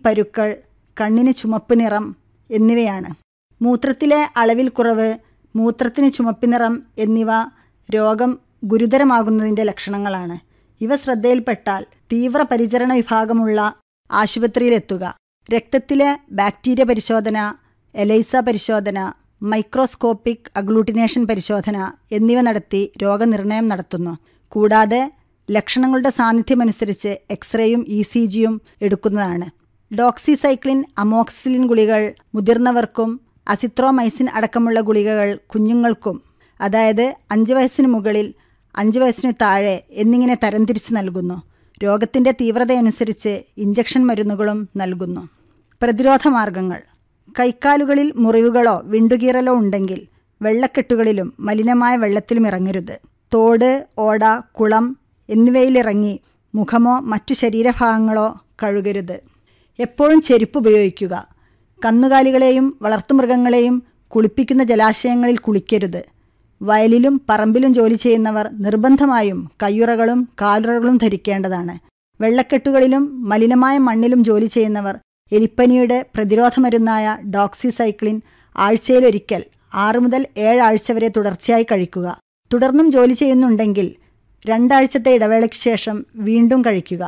പരുക്കൾ കണ്ണിന് ചുമപ്പ് നിറം എന്നിവയാണ് മൂത്രത്തിലെ അളവിൽ കുറവ് മൂത്രത്തിന് ചുമപ്പ് നിറം എന്നിവ രോഗം ഗുരുതരമാകുന്നതിൻ്റെ ലക്ഷണങ്ങളാണ് ഇവ ശ്രദ്ധയിൽപ്പെട്ടാൽ തീവ്ര പരിചരണ വിഭാഗമുള്ള ആശുപത്രിയിലെത്തുക രക്തത്തിലെ ബാക്ടീരിയ പരിശോധന എലൈസ പരിശോധന മൈക്രോസ്കോപ്പിക് അഗ്ലൂട്ടിനേഷൻ പരിശോധന എന്നിവ നടത്തി രോഗനിർണയം നടത്തുന്നു കൂടാതെ ലക്ഷണങ്ങളുടെ സാന്നിധ്യമനുസരിച്ച് എക്സ്റേയും ഇ സി ജിയും എടുക്കുന്നതാണ് ഡോക്സിസൈക്ലിൻ അമോക്സിലിൻ ഗുളികൾ മുതിർന്നവർക്കും അസിത്രോമൈസിൻ അടക്കമുള്ള ഗുളികകൾ കുഞ്ഞുങ്ങൾക്കും അതായത് അഞ്ച് വയസ്സിന് മുകളിൽ അഞ്ച് വയസ്സിന് താഴെ എന്നിങ്ങനെ തരംതിരിച്ച് നൽകുന്നു രോഗത്തിൻ്റെ തീവ്രതയനുസരിച്ച് ഇഞ്ചക്ഷൻ മരുന്നുകളും നൽകുന്നു പ്രതിരോധ മാർഗങ്ങൾ കൈക്കാലുകളിൽ മുറിവുകളോ വിണ്ടുകീറലോ ഉണ്ടെങ്കിൽ വെള്ളക്കെട്ടുകളിലും മലിനമായ വെള്ളത്തിലും ഇറങ്ങരുത് തോട് ഓട കുളം എന്നിവയിലിറങ്ങി മുഖമോ മറ്റു ശരീരഭാഗങ്ങളോ കഴുകരുത് എപ്പോഴും ചെരുപ്പ് ഉപയോഗിക്കുക കന്നുകാലികളെയും വളർത്തുമൃഗങ്ങളെയും കുളിപ്പിക്കുന്ന ജലാശയങ്ങളിൽ കുളിക്കരുത് വയലിലും പറമ്പിലും ജോലി ചെയ്യുന്നവർ നിർബന്ധമായും കയ്യുറകളും കാലുറകളും ധരിക്കേണ്ടതാണ് വെള്ളക്കെട്ടുകളിലും മലിനമായ മണ്ണിലും ജോലി ചെയ്യുന്നവർ എലിപ്പനിയുടെ പ്രതിരോധ മരുന്നായ ഡോക്സിസൈക്ലിൻ ആഴ്ചയിലൊരിക്കൽ ആറ് മുതൽ ഏഴാഴ്ച വരെ തുടർച്ചയായി കഴിക്കുക തുടർന്നും ജോലി ചെയ്യുന്നുണ്ടെങ്കിൽ രണ്ടാഴ്ചത്തെ ഇടവേളയ്ക്ക് ശേഷം വീണ്ടും കഴിക്കുക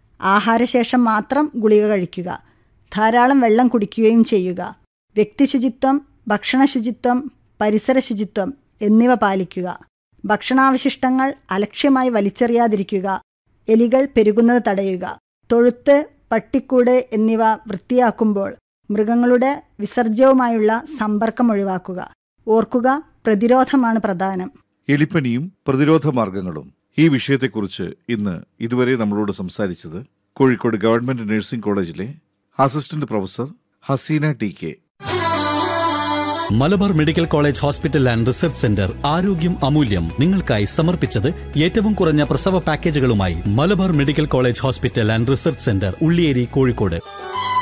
ആഹാരശേഷം മാത്രം ഗുളിക കഴിക്കുക ധാരാളം വെള്ളം കുടിക്കുകയും ചെയ്യുക വ്യക്തിശുചിത്വം ഭക്ഷണ ശുചിത്വം പരിസര ശുചിത്വം എന്നിവ പാലിക്കുക ഭക്ഷണാവശിഷ്ടങ്ങൾ അലക്ഷ്യമായി വലിച്ചെറിയാതിരിക്കുക എലികൾ പെരുകുന്നത് തടയുക തൊഴുത്ത് പട്ടിക്കൂട് എന്നിവ വൃത്തിയാക്കുമ്പോൾ മൃഗങ്ങളുടെ വിസർജ്യവുമായുള്ള സമ്പർക്കം ഒഴിവാക്കുക ഓർക്കുക പ്രതിരോധമാണ് പ്രധാനം എലിപ്പനിയും പ്രതിരോധ മാർഗങ്ങളും ഈ വിഷയത്തെക്കുറിച്ച് ഇന്ന് ഇതുവരെ നമ്മളോട് സംസാരിച്ചത് കോഴിക്കോട് ഗവൺമെന്റ് നഴ്സിംഗ് കോളേജിലെ assistant professor Haseena T K Malabar medical college hospital and research centre ആരോഗ്യം അമൂല്യം നിങ്ങൾക്കായി സമർപ്പിച്ചത് ഏറ്റവും കുറഞ്ഞ പ്രസവ പാക്കേജുകളുമായി Malabar medical college hospital and research centre Ulliyeri Kozhikode